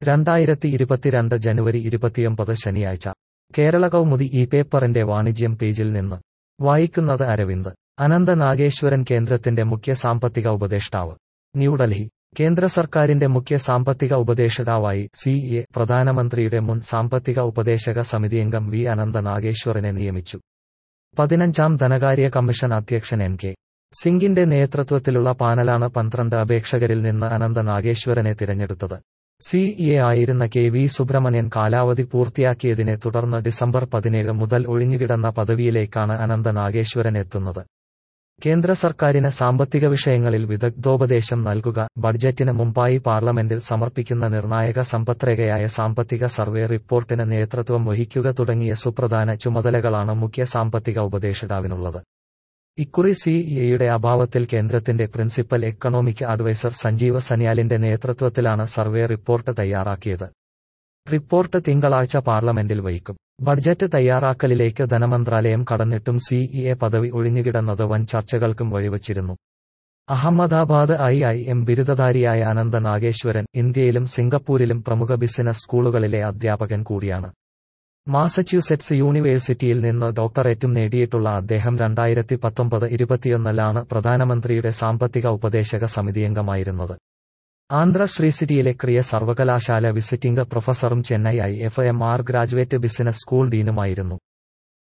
രണ്ടായിരത്തി ഇരുപത്തിരണ്ട് ജനുവരി ഇരുപത്തിയൊമ്പത് ശനിയാഴ്ച കേരള കൗമുദി ഈ പേപ്പറിന്റെ വാണിജ്യം പേജിൽ നിന്ന് വായിക്കുന്നത് അരവിന്ദ് അനന്ത നാഗേശ്വരൻ കേന്ദ്രത്തിന്റെ മുഖ്യ സാമ്പത്തിക ഉപദേഷ്ടാവ് ന്യൂഡൽഹി കേന്ദ്ര സർക്കാരിന്റെ മുഖ്യ സാമ്പത്തിക ഉപദേഷ്ടാവായി സി എ പ്രധാനമന്ത്രിയുടെ മുൻ സാമ്പത്തിക ഉപദേശക സമിതിയംഗം വി അനന്ത നാഗേശ്വരനെ നിയമിച്ചു പതിനഞ്ചാം ധനകാര്യ കമ്മീഷൻ അധ്യക്ഷൻ എൻ കെ സിംഗിന്റെ നേതൃത്വത്തിലുള്ള പാനലാണ് പന്ത്രണ്ട് അപേക്ഷകരിൽ നിന്ന് അനന്ത നാഗേശ്വരനെ തിരഞ്ഞെടുത്തത് സി എ ആയിരുന്ന കെ വി സുബ്രഹ്മണ്യൻ കാലാവധി പൂർത്തിയാക്കിയതിനെ തുടർന്ന് ഡിസംബർ പതിനേഴ് മുതൽ ഒഴിഞ്ഞുകിടന്ന പദവിയിലേക്കാണ് അനന്ത നാഗേശ്വരൻ എത്തുന്നത് കേന്ദ്ര സർക്കാരിന് സാമ്പത്തിക വിഷയങ്ങളിൽ വിദഗ്ധോപദേശം നൽകുക ബഡ്ജറ്റിന് മുമ്പായി പാർലമെന്റിൽ സമർപ്പിക്കുന്ന നിർണായക സമ്പദ്രേഖയായ സാമ്പത്തിക സർവേ റിപ്പോർട്ടിന് നേതൃത്വം വഹിക്കുക തുടങ്ങിയ സുപ്രധാന ചുമതലകളാണ് മുഖ്യ സാമ്പത്തിക ഉപദേഷ്ടാവിനുള്ളത് ഇക്കുറി സി എയുടെ അഭാവത്തിൽ കേന്ദ്രത്തിന്റെ പ്രിൻസിപ്പൽ എക്കണോമിക് അഡ്വൈസർ സഞ്ജീവ സന്യാലിന്റെ നേതൃത്വത്തിലാണ് സർവേ റിപ്പോർട്ട് തയ്യാറാക്കിയത് റിപ്പോർട്ട് തിങ്കളാഴ്ച പാർലമെന്റിൽ വഹിക്കും ബഡ്ജറ്റ് തയ്യാറാക്കലിലേക്ക് ധനമന്ത്രാലയം കടന്നിട്ടും സി എ പദവി ഒഴിഞ്ഞുകിടന്നത് വൻ ചർച്ചകൾക്കും വഴിവച്ചിരുന്നു അഹമ്മദാബാദ് ഐ ഐ എം ബിരുദധാരിയായ അനന്ത നാഗേശ്വരൻ ഇന്ത്യയിലും സിംഗപ്പൂരിലും പ്രമുഖ ബിസിനസ് സ്കൂളുകളിലെ അധ്യാപകൻ കൂടിയാണ് മാസച്യൂസെറ്റ്സ് യൂണിവേഴ്സിറ്റിയിൽ നിന്ന് ഡോക്ടറേറ്റും നേടിയിട്ടുള്ള അദ്ദേഹം രണ്ടായിരത്തി പത്തൊമ്പത് ഇരുപത്തിയൊന്നിലാണ് പ്രധാനമന്ത്രിയുടെ സാമ്പത്തിക ഉപദേശക സമിതിയംഗമായിരുന്നത് ആന്ധ്ര ശ്രീസിറ്റിയിലെ ക്രിയ സർവകലാശാല വിസിറ്റിംഗ് പ്രൊഫസറും Chennai I F M R graduate business school ഡീനുമായിരുന്നു